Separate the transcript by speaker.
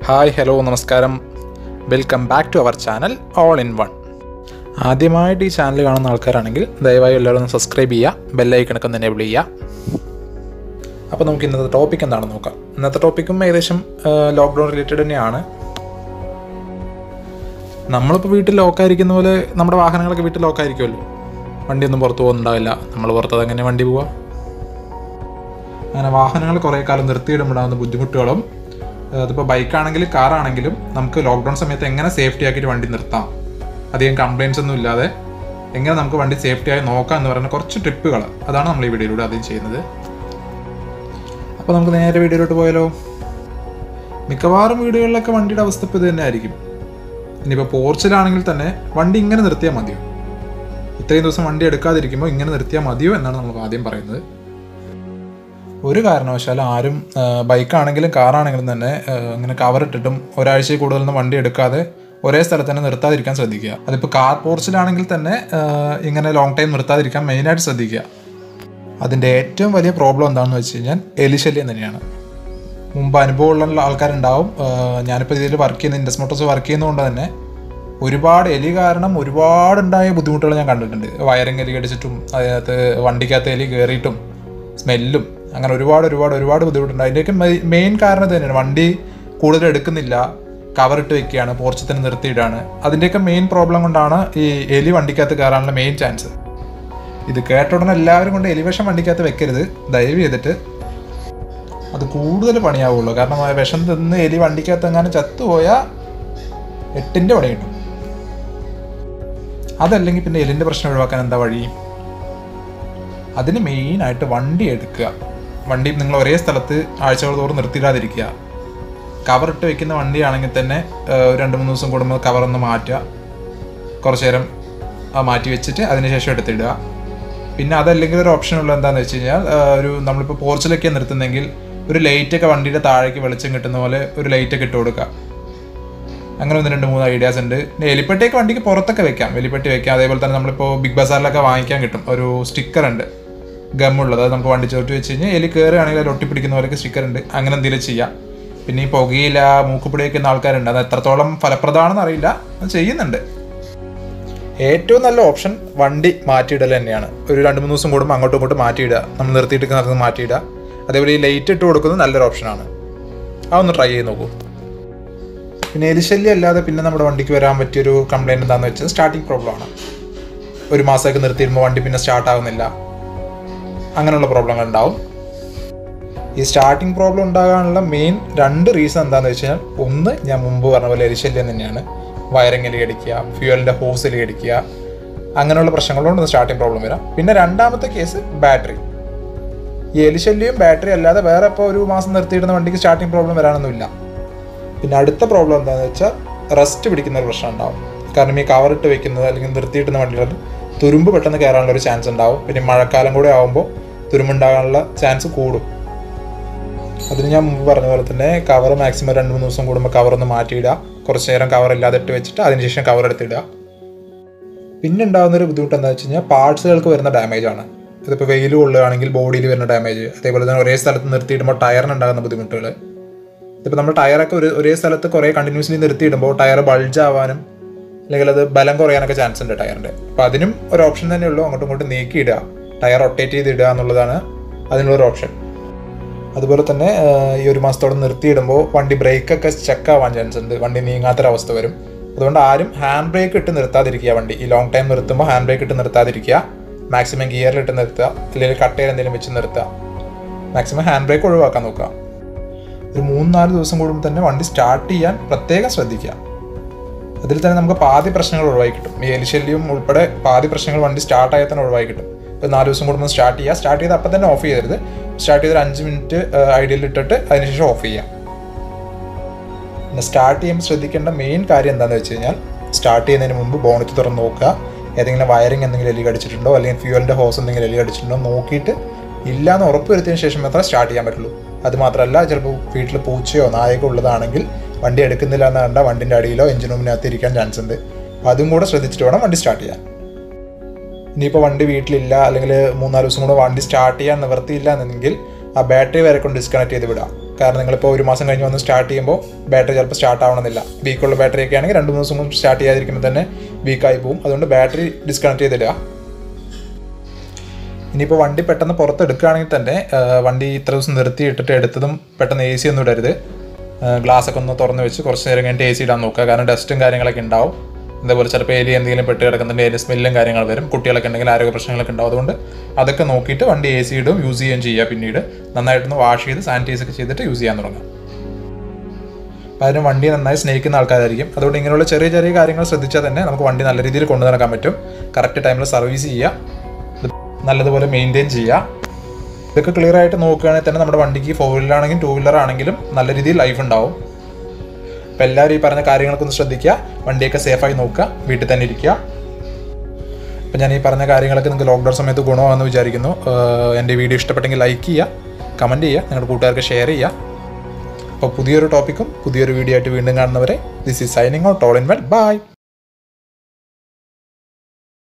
Speaker 1: hi hello നമസ്കാരം welcome back to our channel all in one ആദ്യമായിട്ട് ഈ channel കാണുന്ന ആൾക്കാരാണെങ്കിൽ ദയവായി എല്ലാവരും ഒന്ന് സബ്സ്ക്രൈബ് ചെയ്യുക ബെല്ലൈക്കണൊക്കെ ഒന്ന് എനേബിൾ ചെയ്യുക അപ്പോൾ നമുക്ക് ഇന്നത്തെ ടോപ്പിക് എന്താണെന്ന് നോക്കാം ഇന്നത്തെ ടോപ്പിക്കും ഏകദേശം ലോക്ക്ഡൗൺ റിലേറ്റഡ് തന്നെയാണ് നമ്മളിപ്പോൾ വീട്ടിൽ ലോക്കായിരിക്കുന്ന പോലെ നമ്മുടെ വാഹനങ്ങളൊക്കെ വീട്ടിൽ ലോക്കായിരിക്കുമല്ലോ വണ്ടിയൊന്നും പുറത്ത് പോകുന്നുണ്ടാവില്ല നമ്മൾ പുറത്തത് എങ്ങനെ വണ്ടി പോവുക അങ്ങനെ വാഹനങ്ങൾ കുറേ കാലം നിർത്തിയിടുമ്പോഴാകുന്ന ബുദ്ധിമുട്ടുകളും അതിപ്പോൾ ബൈക്കാണെങ്കിലും കാറാണെങ്കിലും നമുക്ക് ലോക്ക്ഡൗൺ സമയത്ത് എങ്ങനെ സേഫ്റ്റി ആക്കിയിട്ട് വണ്ടി നിർത്താം അധികം കംപ്ലയിൻസ് ഒന്നും ഇല്ലാതെ എങ്ങനെ നമുക്ക് വണ്ടി സേഫ്റ്റി ആയി നോക്കാം എന്ന് പറയുന്ന കുറച്ച് ട്രിപ്പുകൾ അതാണ് നമ്മൾ ഈ വീഡിയോയിലൂടെ ആദ്യം ചെയ്യുന്നത് അപ്പോൾ നമുക്ക് നേരെ വീഡിയോയിലോട്ട് പോയാലോ മിക്കവാറും വീടുകളിലൊക്കെ വണ്ടിയുടെ അവസ്ഥ ഇപ്പോൾ ഇത് തന്നെ ആയിരിക്കും ഇനിയിപ്പോൾ പോർച്ചിലാണെങ്കിൽ തന്നെ വണ്ടി ഇങ്ങനെ നിർത്തിയാൽ മതിയോ ഇത്രയും ദിവസം വണ്ടി എടുക്കാതിരിക്കുമ്പോൾ ഇങ്ങനെ നിർത്തിയാൽ മതിയോ എന്നാണ് നമ്മൾ ആദ്യം പറയുന്നത് ഒരു കാരണവശാലും ആരും ബൈക്കാണെങ്കിലും കാറാണെങ്കിലും തന്നെ ആ, ഇങ്ങനെ കവർ ഇട്ടിട്ടും ഒരാഴ്ചയിൽ കൂടുതലൊന്നും വണ്ടി എടുക്കാതെ ഒരേ സ്ഥലത്ത് തന്നെ നിർത്താതിരിക്കാൻ ശ്രദ്ധിക്കുക അതിപ്പോൾ കാർ പോർച്ചിലാണെങ്കിൽ തന്നെ ആ, ഇങ്ങനെ ലോങ് ടൈം നിർത്താതിരിക്കാൻ മെയിനായിട്ട് ശ്രദ്ധിക്കുക അതിൻ്റെ ഏറ്റവും വലിയ പ്രോബ്ലം എന്താണെന്ന് വെച്ച് കഴിഞ്ഞാൽ എലിശല്യം തന്നെയാണ് മുമ്പ് അനുഭവമുള്ള ആൾക്കാരുണ്ടാവും ആ, ഞാനിപ്പോൾ ഇതിൽ വർക്ക് ചെയ്യുന്ന ഇൻഡസ് മോട്ടോഴ്സ് വർക്ക് ചെയ്യുന്നതുകൊണ്ട് തന്നെ ഒരുപാട് എലി കാരണം ഒരുപാടുണ്ടായ ബുദ്ധിമുട്ടുകൾ ഞാൻ കണ്ടിട്ടുണ്ട് വയറിങ് എലി കടിച്ചിട്ടും അതിനകത്ത് വണ്ടിക്കകത്ത് എലി കയറിയിട്ടും സ്മെല്ലും അങ്ങനെ ഒരുപാട് ഒരുപാട് ഒരുപാട് ബുദ്ധിമുട്ടുണ്ട് അതിൻ്റെയൊക്കെ മെയിൻ കാരണം ഇത് തന്നെയാണ് വണ്ടി കൂടുതൽ എടുക്കുന്നില്ല കവർ ഇട്ട് വെക്കുകയാണ് പോർച്ചിൽ തന്നെ നിർത്തിയിടാണ് അതിൻ്റെയൊക്കെ മെയിൻ പ്രോബ്ലം കൊണ്ടാണ് ഈ എലി വണ്ടിക്കകത്ത് കയറാനുള്ള മെയിൻ ചാൻസ് ഇത് കേട്ട ഉടനെ എല്ലാവരും കൊണ്ട് എലിവിഷം വണ്ടിക്കകത്ത് വെക്കരുത് ദയവ് ചെയ്തിട്ട് അത് കൂടുതൽ പണിയാവുള്ളൂ കാരണം ആ വിഷം തിന്ന് എലി വണ്ടിക്കകത്ത് എങ്ങാനും ചത്തുപോയാൽ എട്ടിൻ്റെ പണി കിട്ടും അതല്ലെങ്കിൽ പിന്നെ എലിൻ്റെ പ്രശ്നം ഒഴിവാക്കാൻ എന്താ വഴി അതിന് മെയിനായിട്ട് വണ്ടി എടുക്കുക വണ്ടി നിങ്ങൾ ഒരേ സ്ഥലത്ത് ആഴ്ചകൾ തോറും നിർത്തിയിടാതിരിക്കുക കവർ ഇട്ട് വെക്കുന്ന വണ്ടിയാണെങ്കിൽ തന്നെ ആ, ഒരു രണ്ട് മൂന്ന് ദിവസം കൂടുമ്പോൾ കവർ ഒന്ന് മാറ്റുക കുറച്ച് നേരം ആ മാറ്റി വെച്ചിട്ട് അതിനുശേഷം എടുത്തിടുക പിന്നെ അതല്ലെങ്കിൽ ഒരു ഓപ്ഷൻ ഉള്ള എന്താണെന്ന് വെച്ച് കഴിഞ്ഞാൽ ആ, ഒരു നമ്മളിപ്പോൾ പോർച്ചിലൊക്കെ നിർത്തുന്നെങ്കിൽ ഒരു ലൈറ്റൊക്കെ വണ്ടിയുടെ താഴേക്ക് വെളിച്ചം കിട്ടുന്ന പോലെ ഒരു ലൈറ്റൊക്കെ ഇട്ട് കൊടുക്കുക അങ്ങനെ ഒന്ന് രണ്ട് മൂന്ന് ഐഡിയാസ് ഉണ്ട് പിന്നെ എലിപ്പെട്ടിയൊക്കെ വണ്ടിക്ക് പുറത്തൊക്കെ വെക്കാം എലിപ്പെട്ടി വെക്കാം അതേപോലെ തന്നെ നമ്മളിപ്പോൾ ബിഗ് ബസാറിലൊക്കെ വാങ്ങിക്കാൻ കിട്ടും ഒരു സ്റ്റിക്കർ ഉണ്ട് ഗമ്മുള്ളത് അത് നമുക്ക് വണ്ടി ചോട്ട് വെച്ച് കഴിഞ്ഞാൽ എലി കയറുകയാണെങ്കിൽ അത് ഒട്ടിപ്പിടിക്കുന്ന പോലെയൊക്കെ സ്റ്റിക്കർ ഉണ്ട് അങ്ങനെ എന്തെങ്കിലും ചെയ്യാം പിന്നെ ഈ പുകയില മൂക്കുപിടി വയ്ക്കുന്ന ആൾക്കാരുണ്ട് അത് എത്രത്തോളം ഫലപ്രദമാണെന്ന് അറിയില്ല അത് ചെയ്യുന്നുണ്ട് ഏറ്റവും നല്ല ഓപ്ഷൻ വണ്ടി മാറ്റിയിടൽ തന്നെയാണ് ഒരു രണ്ട് മൂന്ന് ദിവസം കൂടുമ്പോൾ അങ്ങോട്ടും ഇങ്ങോട്ടും മാറ്റിയിടുക നമ്മൾ നിർത്തിയിട്ട് നടന്ന് മാറ്റിയിടുക അതേപോലെ ഈ ലൈറ്റ് ഇട്ട് കൊടുക്കുന്നത് നല്ലൊരു ഓപ്ഷനാണ് അതൊന്ന് ട്രൈ ചെയ്ത് നോക്കൂ പിന്നെ എലിശല്യം അല്ലാതെ പിന്നെ നമ്മുടെ വണ്ടിക്ക് വരാൻ പറ്റിയൊരു കംപ്ലൈൻറ്റ് എന്താണെന്ന് വെച്ചാൽ സ്റ്റാർട്ടിങ് പ്രോബ്ലം ആണ് ഒരു മാസമൊക്കെ നിർത്തിയിടുമ്പോൾ വണ്ടി പിന്നെ സ്റ്റാർട്ട് ആകുന്നില്ല അങ്ങനെയുള്ള പ്രോബ്ലങ്ങൾ ഉണ്ടാവും ഈ സ്റ്റാർട്ടിങ് പ്രോബ്ലം ഉണ്ടാകാനുള്ള മെയിൻ രണ്ട് റീസൺ എന്താണെന്ന് വെച്ച് കഴിഞ്ഞാൽ ഒന്ന് ഞാൻ മുമ്പ് പറഞ്ഞ പോലെ എലിശല്യം തന്നെയാണ് വയറിംഗ് എലി അടിക്കുക ഫ്യൂവലിൻ്റെ ഹോസ് എലി അടിക്കുക അങ്ങനെയുള്ള പ്രശ്നങ്ങളുകൊണ്ട് സ്റ്റാർട്ടിങ് പ്രോബ്ലം വരാം പിന്നെ രണ്ടാമത്തെ കേസ് ബാറ്ററി ഈ എലിശല്യവും ബാറ്ററി അല്ലാതെ വേറെ ഇപ്പോൾ ഒരു മാസം നിർത്തിയിടുന്ന വണ്ടിക്ക് സ്റ്റാർട്ടിങ് പ്രോബ്ലം വരാനൊന്നുമില്ല പിന്നെ അടുത്ത പ്രോബ്ലം എന്താണെന്ന് വെച്ചാൽ റസ്റ്റ് പിടിക്കുന്ന ഒരു പ്രശ്നം ഉണ്ടാവും കാരണം ഈ കവറിട്ട് വെക്കുന്നത് അല്ലെങ്കിൽ നിർത്തിയിടുന്ന വണ്ടികൾ തുരുമ്പ് പെട്ടെന്ന് കയറാനുള്ള ഒരു ചാൻസ് ഉണ്ടാവും പിന്നെ മഴക്കാലം കൂടെ ആകുമ്പോൾ തുരുമ്പുണ്ടാകാനുള്ള ചാൻസ് കൂടും അതിന് ഞാൻ മുമ്പ് പറഞ്ഞ പോലെ തന്നെ കവർ മാക്സിമം രണ്ട് മൂന്ന് ദിവസം കൂടുമ്പോൾ കവർ ഒന്ന് മാറ്റിയിടുക കുറച്ച് നേരം കവർ ഇല്ലാതെ ഇട്ട് വെച്ചിട്ട് അതിനുശേഷം കവർ എടുത്തിടുക പിന്നെ ഉണ്ടാകുന്ന ഒരു ബുദ്ധിമുട്ട് എന്താ വെച്ച് കഴിഞ്ഞാൽ പാർട്സുകൾക്ക് വരുന്ന ഡാമേജ് ആണ് ഇതിപ്പോൾ വെയിൽ കൊള്ളുകയാണെങ്കിൽ ബോഡിയിൽ വരുന്ന ഡാമേജ് അതേപോലെ തന്നെ ഒരേ സ്ഥലത്ത് നിർത്തിയിടുമ്പോൾ ടയറിന് ഉണ്ടാകുന്ന ബുദ്ധിമുട്ടുകൾ ഇപ്പോൾ നമ്മൾ ടയറൊക്കെ ഒരു ഒരേ സ്ഥലത്ത് കുറേ കണ്ടിന്യൂസ്ലി നിർത്തിയിടുമ്പോൾ ടയർ ബൾജ് ആവാനും അല്ലെങ്കിൽ അത് ബലം കുറയാനൊക്കെ ചാൻസ് ഉണ്ട് ടയറിൻ്റെ അപ്പോൾ അതിനും ഒരു ഓപ്ഷൻ തന്നെ ഉള്ളൂ അങ്ങോട്ടും ഇങ്ങോട്ടും നീക്കിയിടുക ടയർ റൊട്ടേറ്റ് ചെയ്ത് ഇടുക എന്നുള്ളതാണ് അതിനുള്ളൊരു ഓപ്ഷൻ അതുപോലെ തന്നെ ആ, ഈ ഒരു മാസത്തോടെ നിർത്തിയിടുമ്പോൾ വണ്ടി ബ്രേക്കൊക്കെ സ്റ്റക്ക് ആവാൻ ചാൻസ് ഉണ്ട് വണ്ടി നീങ്ങാത്തൊരവസ്ഥ വരും അതുകൊണ്ട് ആരും ഹാൻഡ് ബ്രേക്ക് ഇട്ട് നിർത്താതിരിക്കുക വണ്ടി ഈ ലോങ് ടൈം നിർത്തുമ്പോൾ ഹാൻഡ് ബ്രേക്ക് ഇട്ട് നിർത്താതിരിക്കുക മാക്സിമം ഗിയറിലിട്ട് നിർത്തുക അല്ലെങ്കിൽ കട്ടയിൽ എന്തെങ്കിലും വെച്ച് നിർത്തുക മാക്സിമം ഹാൻഡ് ബ്രേക്ക് ഒഴിവാക്കാൻ നോക്കുക ഒരു മൂന്ന് നാല് ദിവസം കൂടുമ്പോൾ തന്നെ വണ്ടി സ്റ്റാർട്ട് ചെയ്യാൻ പ്രത്യേകം ശ്രദ്ധിക്കുക അതിൽ തന്നെ നമുക്ക് പാതി പ്രശ്നങ്ങൾ ഒഴിവായി കിട്ടും ഈ എലിശല്യം ഉൾപ്പെടെ പാതി പ്രശ്നങ്ങൾ വണ്ടി സ്റ്റാർട്ട് ആയാൽ തന്നെ ഒഴിവായി കിട്ടും ഇപ്പോൾ നാല് ദിവസം കൂടുമ്പോൾ സ്റ്റാർട്ട് ചെയ്യുക സ്റ്റാർട്ട് ചെയ്ത് അപ്പം തന്നെ ഓഫ് ചെയ്യരുത് സ്റ്റാർട്ട് ചെയ്ത് ഒരു അഞ്ച് മിനിറ്റ് ഐഡിയയിൽ ഇട്ടിട്ട് അതിനുശേഷം ഓഫ് ചെയ്യാം പിന്നെ സ്റ്റാർട്ട് ചെയ്യുമ്പോൾ ശ്രദ്ധിക്കേണ്ട മെയിൻ കാര്യം എന്താണെന്ന് വെച്ച് കഴിഞ്ഞാൽ സ്റ്റാർട്ട് ചെയ്യുന്നതിന് മുമ്പ് ബോണറ്റ് തുറന്ന് നോക്കുക ഏതെങ്കിലും വയറിംഗ് എന്തെങ്കിലും എലി കടിച്ചിട്ടുണ്ടോ അല്ലെങ്കിൽ ഫ്യൂവലിൻ്റെ ഹോസ് എന്തെങ്കിലും എലി കടിച്ചിട്ടുണ്ടോ നോക്കിയിട്ട് ഇല്ലാന്ന് ഉറപ്പ് വരുത്തിയതിന് ശേഷം മാത്രമേ സ്റ്റാർട്ട് ചെയ്യാൻ പറ്റുള്ളൂ അത് മാത്രമല്ല ചിലപ്പോൾ വീട്ടിൽ പൂച്ചയോ നായകോ ഉള്ളതാണെങ്കിൽ വണ്ടി എടുക്കുന്നില്ല എന്ന് കണ്ടാൽ വണ്ടിൻ്റെ അടിയിലോ എഞ്ചിൻ റൂമിനകത്ത് ഇരിക്കാൻ ചാൻസ് ഉണ്ട് അപ്പോൾ അതും കൂടെ ശ്രദ്ധിച്ചിട്ട് വേണം വണ്ടി സ്റ്റാർട്ട് ചെയ്യാൻ ഇനിയിപ്പോൾ വണ്ടി വീട്ടിലില്ല അല്ലെങ്കിൽ മൂന്നാല് ദിവസം കൂടെ വണ്ടി സ്റ്റാർട്ട് ചെയ്യാൻ നിവർത്തിയില്ല എന്നെങ്കിൽ ആ ബാറ്ററി വരെ കൊണ്ട് ഡിസ്കണക്ട് ചെയ്ത് വിടാം കാരണം നിങ്ങളിപ്പോൾ ഒരു മാസം കഴിഞ്ഞ് വന്ന് സ്റ്റാർട്ട് ചെയ്യുമ്പോൾ ബാറ്ററി ചിലപ്പോൾ സ്റ്റാർട്ട് ആവണമെന്നില്ല വീക്കുള്ള ബാറ്ററി ഒക്കെ ആണെങ്കിൽ രണ്ട് മൂന്ന് ദിവസം മുമ്പ് സ്റ്റാർട്ട് ചെയ്യാതിരിക്കുമ്പോൾ തന്നെ വീക്കായി പോകും അതുകൊണ്ട് ബാറ്ററി ഡിസ്കണക്ട് ചെയ്തിടുക ഇനിയിപ്പോൾ വണ്ടി പെട്ടെന്ന് പുറത്തെടുക്കുകയാണെങ്കിൽ തന്നെ ആ, വണ്ടി ഇത്ര ദിവസം നിർത്തി ഇട്ടിട്ട് എടുത്തതും പെട്ടെന്ന് എ സി ഒന്നും ഇടരുത് ഗ്ലാസ് ഒക്കെ ഒന്ന് തുറന്ന് വെച്ച് കുറച്ച് നേരം കഴിഞ്ഞിട്ട് എ സി ഇടാൻ നോക്കുക കാരണം ഡസ്റ്റും കാര്യങ്ങളൊക്കെ ഉണ്ടാവും ഇതേപോലെ ചിലപ്പോൾ എലി എന്തെങ്കിലും പെട്ട് കിടക്കുന്നുണ്ട് അതിൻ്റെ സ്മെല്ലും കാര്യങ്ങൾ വരും കുട്ടികളൊക്കെ ഉണ്ടെങ്കിൽ ആരോഗ്യ പ്രശ്നങ്ങളൊക്കെ ഉണ്ടാവും അതുകൊണ്ട് അതൊക്കെ നോക്കിയിട്ട് വണ്ടി എ സി ഇടും യൂസ് ചെയ്യുകയും ചെയ്യുക പിന്നീട് നന്നായിട്ടൊന്ന് വാഷ് ചെയ്ത് സാനിറ്റൈസ് ഒക്കെ ചെയ്തിട്ട് യൂസ് ചെയ്യാൻ തുടങ്ങുക അപ്പോൾ അതിന് വണ്ടി നന്നായി സ്നേഹിക്കുന്ന ആൾക്കാരായിരിക്കും അതുകൊണ്ട് ഇങ്ങനെയുള്ള ചെറിയ ചെറിയ കാര്യങ്ങൾ ശ്രദ്ധിച്ചാൽ തന്നെ നമുക്ക് വണ്ടി നല്ല രീതിയിൽ കൊണ്ടു നടക്കാൻ പറ്റും കറക്റ്റ് ടൈമിൽ സർവീസ് ചെയ്യുക ഇത് നല്ലതുപോലെ മെയിൻറ്റെയിൻ ചെയ്യുക ഇതൊക്കെ ക്ലിയർ ആയിട്ട് നോക്കുകയാണെങ്കിൽ തന്നെ നമ്മുടെ വണ്ടിക്ക് ഫോർ വീലറാണെങ്കിലും ടൂ വീലർ ആണെങ്കിലും നല്ല രീതിയിൽ ലൈഫ് ഉണ്ടാവും അപ്പോൾ എല്ലാവരും ഈ പറഞ്ഞ കാര്യങ്ങളൊക്കെ ഒന്ന് ശ്രദ്ധിക്കുക വണ്ടിയൊക്കെ സേഫായി നോക്കുക വീട്ടിൽ തന്നെ ഇരിക്കുക അപ്പം ഞാൻ ഈ പറഞ്ഞ കാര്യങ്ങളൊക്കെ നിങ്ങൾക്ക് ലോക്ക്ഡൗൺ സമയത്ത് ഗുണമാണെന്ന് വിചാരിക്കുന്നു ആഹ് എൻ്റെ വീഡിയോ ഇഷ്ടപ്പെട്ടെങ്കിൽ ലൈക്ക് ചെയ്യുക കമൻറ്റ് ചെയ്യുക നിങ്ങളുടെ കൂട്ടുകാർക്ക് ഷെയർ ചെയ്യുക അപ്പോൾ പുതിയൊരു ടോപ്പിക്കും പുതിയൊരു വീഡിയോ ആയിട്ട് വീണ്ടും കാണുന്നവരെ this is signing out all in well by